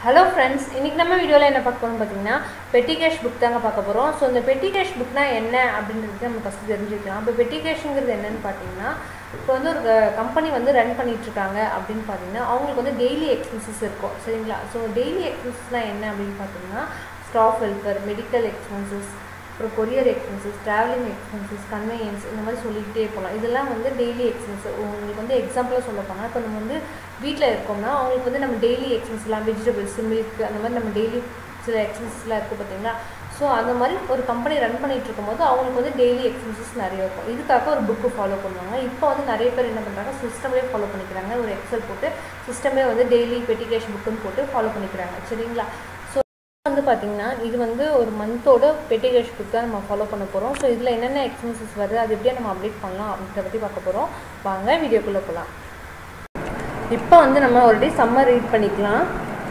Hello friends இன்றைக்கி நம்ம வீடியோவில் என்ன பார்க்க போகிறோம் பார்த்தீங்கன்னா பெட்டி கேஷ் புக் தாங்க பார்க்க போகிறோம் ஸோ இந்த பெட்டி கேஷ் புக்னா என்ன அப்படின்றது நம்ம ஃபஸ்ட்டு தெரிஞ்சுக்கலாம் இப்போ பெட்டி கேஷுங்கிறது என்னன்னு பார்த்தீங்கன்னா இப்போ வந்து ஒரு கம்பெனி வந்து ரன் பண்ணிட்டு இருக்காங்க அப்படின்னு பார்த்தீங்கன்னா அவங்களுக்கு வந்து டெய்லி எக்ஸ்பென்சஸ் இருக்கும் சரிங்களா ஸோ டெய்லி எக்ஸ்பென்சஸ்னால் என்ன அப்படின்னு பார்த்தீங்கன்னா ஸ்டாஃப் வெல்ஃபேர் மெடிக்கல் எக்ஸ்பென்சஸ் அப்புறம் courier expenses travelling expenses convenience இந்த மாதிரி சொல்லிக்கிட்டே போகலாம் இதெல்லாம் வந்து டெய்லி எக்ஸ்பென்சஸ் உங்களுக்கு வந்து எக்ஸாம்பிளாக சொல்ல போனால் இப்போ நம்ம வந்து வீட்டில் இருக்கோம்னா அவங்களுக்கு வந்து நம்ம டெய்லி எக்ஸ்பென்ஸ்லாம் வெஜிடபிள்ஸ் மில்க் அந்த மாதிரி நம்ம டெய்லி சில எக்ஸ்பென்சஸ்லாம் இருக்குது பார்த்தீங்களா ஸோ அந்த மாதிரி ஒரு கம்பெனி ரன் பண்ணிகிட்டு இருக்கும்போது அவங்களுக்கு வந்து டெய்லி எக்ஸ்பென்சஸ் நிறைய இருக்கும் இதுக்காக ஒரு புக்கு ஃபாலோ பண்ணுவாங்க இப்போ வந்து நிறைய பேர் என்ன பண்ணுறாங்க சிஸ்டமே ஃபாலோ பண்ணிக்கிறாங்க ஒரு எக்ஸல் போட்டு சிஸ்டமே வந்து டெய்லி பெட்டிகேஷன் புக்குன்னு போட்டு ஃபாலோ பண்ணிக்கிறாங்க சரிங்களா ஸோ வந்து பார்த்திங்கன்னா இது வந்து ஒரு மந்தோட பெட்டிகேஷ் புக் தான் நம்ம ஃபாலோ பண்ண போகிறோம் ஸோ இதில் என்னென்ன எக்ஸ்பென்சஸ் வருது அது எப்படியா நம்ம அப்டேட் பண்ணலாம் அப்படின்றத பற்றி பார்க்க போகிறோம் வாங்க வீடியோக்குள்ளே போகலாம் இப்போ வந்து நம்ம ஆல்ரெடி சம்மர் ரீட் பண்ணிக்கலாம்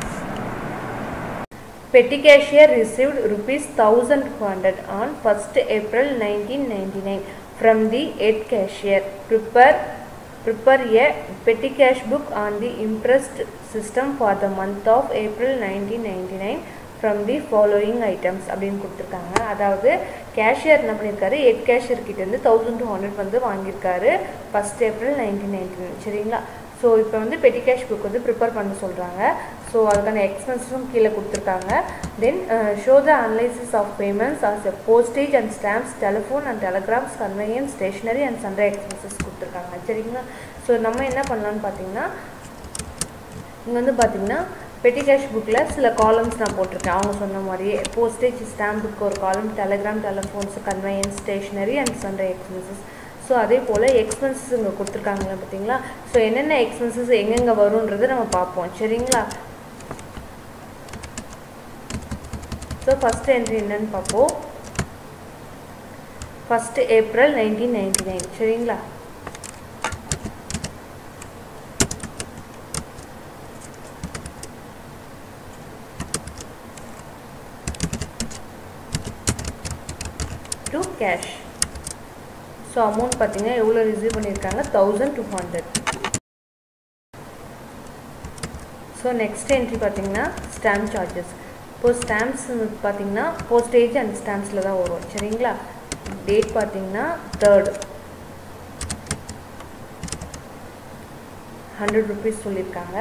Petty cashier received rupees 1200 on 1st April 1999 from the head cashier. Prepare, prepare a petty cash book on the impressed system for the month of April 1999 from the following items அப்படின்னு கொடுத்துருக்காங்க அதாவது cashier என்ன பண்ணியிருக்காரு head cashier கிட்டேருந்து thousand two hundred வந்து வாங்கியிருக்காரு first April nineteen ninety nine சரிங்களா so இப்போ வந்து பெட்டி கேஷ் புக் வந்து ப்ரிப்பேர் பண்ண சொல்கிறாங்க ஸோ அதுக்கான எக்ஸ்பென்ஸும் கீழே கொடுத்துருக்காங்க then show the analysis of payments as a postage and stamps telephone and telegrams convenience stationery and sundry expenses கொடுத்துருக்காங்க சரிங்களா ஸோ நம்ம என்ன பண்ணலான்னு பார்த்தீங்கன்னா இங்கே வந்து பார்த்தீங்கன்னா பெட்டி கேஷ் புக்கில் சில காலம்ஸ் நான் போட்டிருக்கேன் அவங்க சொன்ன மாதிரியே போஸ்டேஜ் ஸ்டாம்புக்கு ஒரு காலம் telegram telephones convenience stationery and sundry expenses so அதே போல் எக்ஸ்பென்சஸ் இங்கே கொடுத்துருக்காங்களா பார்த்தீங்களா ஸோ என்னென்ன எக்ஸ்பென்சஸ் எங்கெங்கே வரும்ன்றதை நம்ம பார்ப்போம் சரிங்களா ஸோ ஃபஸ்ட் என்ட்ரி என்னன்னு பார்ப்போம் first April nineteen ninety nine சரிங்களா டு கேஷ் ஸோ அமௌண்ட் பார்த்தீங்கன்னா எவ்வளோ ரிசீவ் பண்ணியிருக்காங்க thousand two hundred so next entry பார்த்தீங்கன்னா ஸ்டாம்ப் சார்ஜஸ் இப்போது ஸ்டாம்ப்ஸ் பார்த்தீங்கன்னா போஸ்டேஜ் அண்ட் ஸ்டாம்ப்ஸில் தான் வரும் சரிங்களா டேட் பார்த்தீங்கன்னா தேர்டு ஹண்ட்ரட் ருபீஸ் சொல்லியிருக்காங்க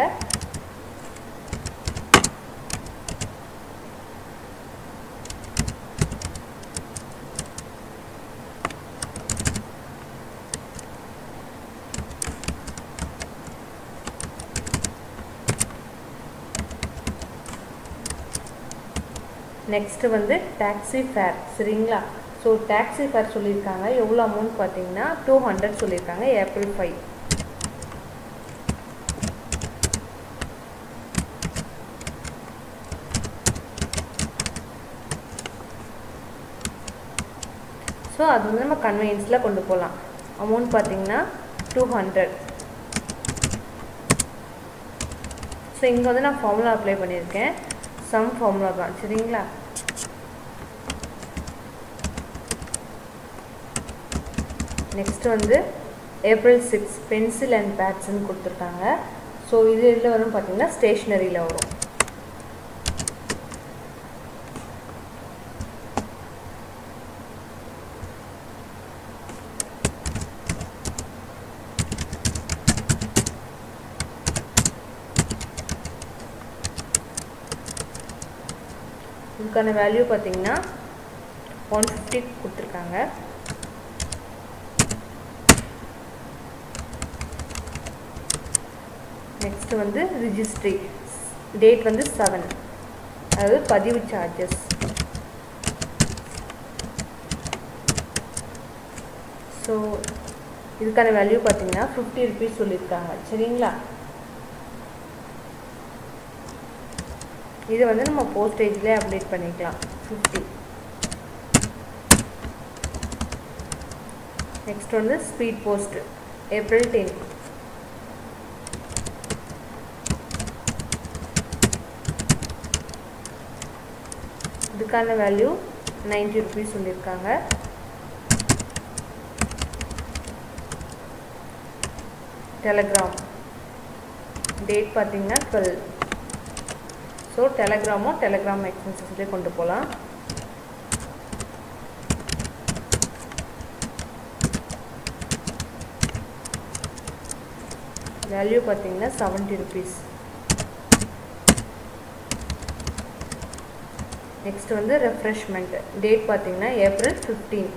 நெக்ஸ்ட்டு வந்து டாக்ஸி ஃபேர் சரிங்களா ஸோ டாக்ஸி ஃபேர் சொல்லியிருக்காங்க எவ்வளோ அமௌண்ட் பார்த்தீங்கன்னா டூ ஹண்ட்ரட் சொல்லியிருக்காங்க ஏப்ரல் ஃபைவ் ஸோ அது வந்து நம்ம கன்வீனியன்ஸில் கொண்டு போகலாம் அமௌண்ட் பார்த்தீங்கன்னா டூ ஹண்ட்ரட் ஸோ இங்கே வந்து நான் ஃபார்முலா அப்ளை பண்ணியிருக்கேன் சம் ஃபார்முலா தான் சரிங்களா நெக்ஸ்ட் வந்து ஏப்ரல் சிக்ஸ் பென்சில் அண்ட் பேட்ஸ்ன்னு கொடுத்துருக்காங்க ஸோ இது இதில் வரும் பார்த்தீங்கன்னா ஸ்டேஷ்னரியில் வரும் இதுக்கான வேல்யூ பார்த்தீங்கன்னா ஒன் ஃபிஃப்டி கொடுத்துருக்காங்க நெக்ஸ்ட் வந்து ரிஜிஸ்ட்ரி டேட் வந்து செவன் அதாவது பதிவு சார்ஜஸ் ஸோ இதுக்கான வேல்யூ பார்த்தீங்கன்னா ஃபிஃப்டி ருபீஸ் சொல்லியிருக்காங்க சரிங்களா இது வந்து நம்ம போஸ்டேஜ்லேயே அப்டேட் பண்ணிக்கலாம் ஃபிஃப்டி நெக்ஸ்ட் வந்து ஸ்பீட் போஸ்ட் ஏப்ரல் டென் இதுக்கான வேல்யூ நைன்டி ருபீஸ் சொல்லியிருக்காங்க டெலகிராம் டேட் பார்த்தீங்கன்னா டுவெல் ஸோ டெலகிராமும் டெலகிராம் எக்ஸ்பென்சஸ்லேயே கொண்டு போகலாம் வேல்யூ பார்த்தீங்கன்னா செவன்ட்டி ருபீஸ் நெக்ஸ்ட் வந்து ரெஃப்ரெஷ்மெண்ட் டேட் பார்த்தீங்கன்னா ஏப்ரல் ஃபிஃப்டீன்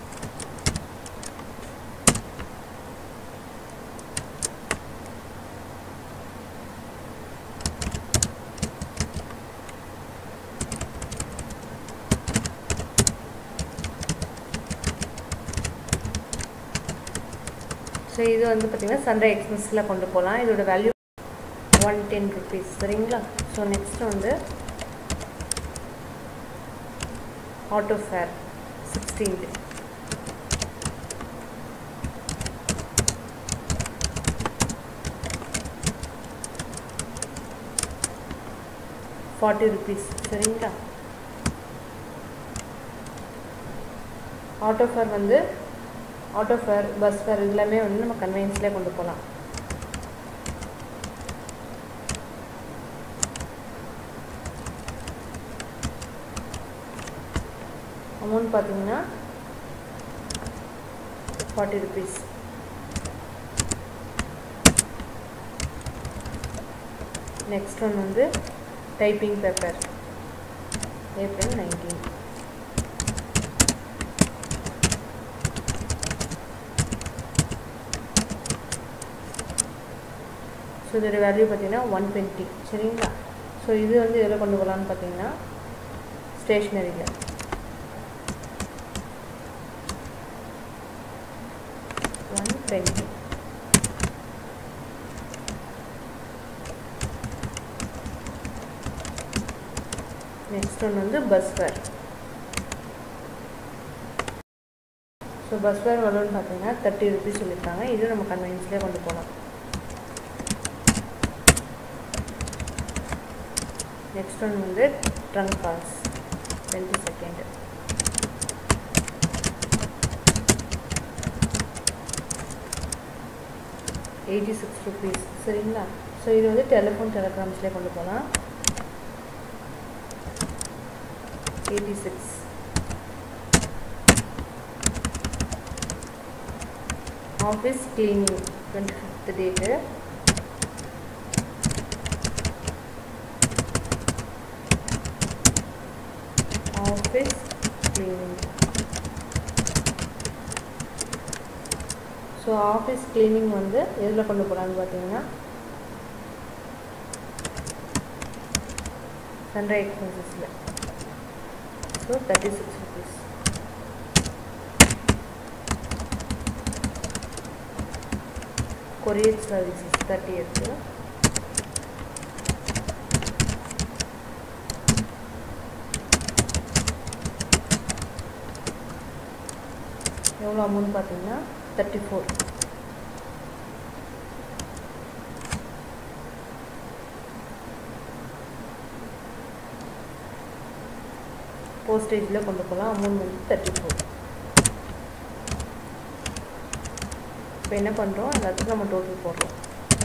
ஸோ இது வந்து பார்த்திங்கன்னா சண்டே எக்ஸ்பென்ஸில் கொண்டு போகலாம் இதோட வேல்யூ ஒன் டென் ருபீஸ் சரிங்களா ஸோ நெக்ஸ்ட் வந்து auto fare sixteenth forty rupees சரிங்களா ஆட்டோ ஃபேர் வந்து ஆட்டோ ஃபேர் பஸ் ஃபேர் எல்லாமே வந்து நம்ம கன்வீனியன்ஸ்லேயே கொண்டு போகலாம் அமௌண்ட் பார்த்தீங்கன்னா ஃபார்ட்டி ருபீஸ் நெக்ஸ்ட் ஒன் வந்து typing paper April nineteen so இதோட வேல்யூ பார்த்தீங்கன்னா ஒன் டுவெண்ட்டி சரிங்களா ஸோ இது வந்து எதில் கொண்டு போகலான்னு பார்த்தீங்கன்னா ஸ்டேஷ்னரியில் ஒன் டுவெண்ட்டி நெக்ஸ்ட் ஒன் வந்து bus fare so bus fare எவ்வளோன்னு பார்த்தீங்கன்னா தேர்ட்டி ருபீஸ் சொல்லியிருக்காங்க இது நம்ம கன்வீனியன்ஸ்லேயே கொண்டு போகலாம் நெக்ஸ்ட் ஒன் வந்து trunk calls twenty second eighty six rupees சரிங்களா ஸோ இது வந்து டெலிஃபோன் டெலிகிராம்ஸ்லேயே கொண்டு போகலாம் eighty six office cleaning twenty fifth date office cleaning so office cleaning வந்து எதில் கொண்டு போகலான்னு பார்த்தீங்கன்னா சன்ரை எக்ஸ்பென்சஸில் so thirty six rupees courier services thirty எட்டு எவ்வளோ அமௌண்ட் பார்த்தீங்கன்னா தேர்ட்டி ஃபோர் போஸ்டேஜில் கொண்டு போகலாம் அமௌண்ட் வந்து தேர்ட்டி ஃபோர் இப்போ என்ன பண்ணுறோம் எல்லாத்துக்கும் நம்ம டோட்டல் போடுறோம்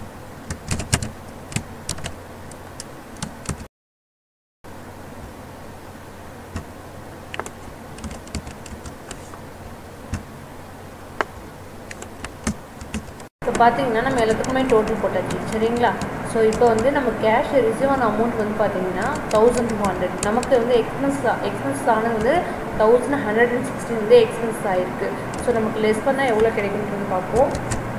இப்போ பார்த்தீங்கன்னா நம்ம எல்லாத்துக்குமே டோட்டல் போட்டாச்சு சரிங்களா ஸோ இப்போ வந்து நம்ம கேஷ் ரிசீவ் ஆன அமௌண்ட் வந்து பார்த்தீங்கன்னா தௌசண்ட் டூ ஹண்ட்ரட் நமக்கு வந்து எக்ஸ்பென்ஸ் எக்ஸ்பென்ஸ் ஆனது வந்து தௌசண்ட் ஹண்ட்ரட் அண்ட் சிக்ஸ்டி வந்து எக்ஸ்பென்ஸ் ஆகிருக்கு ஸோ நமக்கு லெஸ் பண்ணால் எவ்வளோ கிடைக்குன்றது பார்ப்போம்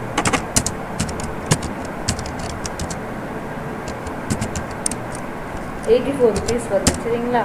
எயிட்டி ஃபோர் ருபீஸ் வருது சரிங்களா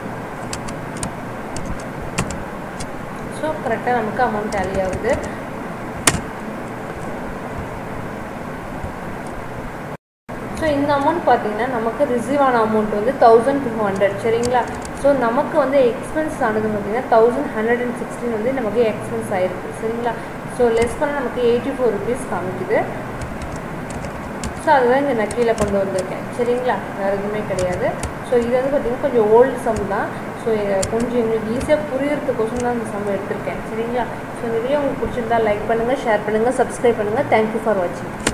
ஸோ கரெக்டாக நமக்கு அமௌண்ட் டேலி ஆகுது ஸோ இந்த அமௌண்ட் பார்த்தீங்கன்னா நமக்கு ரிசீவ் ஆன அமௌண்ட் வந்து தௌசண்ட் டூ ஹண்ட்ரட் சரிங்களா ஸோ நமக்கு வந்து எக்ஸ்பென்ஸ் ஆனது பார்த்தீங்கன்னா தௌசண்ட் ஹண்ட்ரட் அண்ட் சிக்ஸ்டீன் வந்து நமக்கு எக்ஸ்பென்ஸ் ஆயிருக்கு சரிங்களா ஸோ லெஸ் பண்ண நமக்கு எயிட்டி ஃபோர் ருபீஸ் காமிக்குது ஸோ அதுதான் இங்கே நான் கீழே கொண்டு வந்திருக்கேன் சரிங்களா வேறு எதுவுமே கிடையாது ஸோ இது வந்து பார்த்திங்கன்னா கொஞ்சம் ஓல்டு சம் தான் ஸோ கொஞ்சம் எங்களுக்கு ஈஸியாக புரியறதுக்கோசம் தான் இந்த சம் எடுத்திருக்கேன் சரிங்களா ஸோ இந்த வீடியோ உங்களுக்கு பிடிச்சிருந்தா லைக் பண்ணுங்கள் ஷேர் பண்ணுங்கள் சப்ஸ்கிரைப் பண்ணுங்கள் தேங்க்யூ ஃபார் வாட்சிங்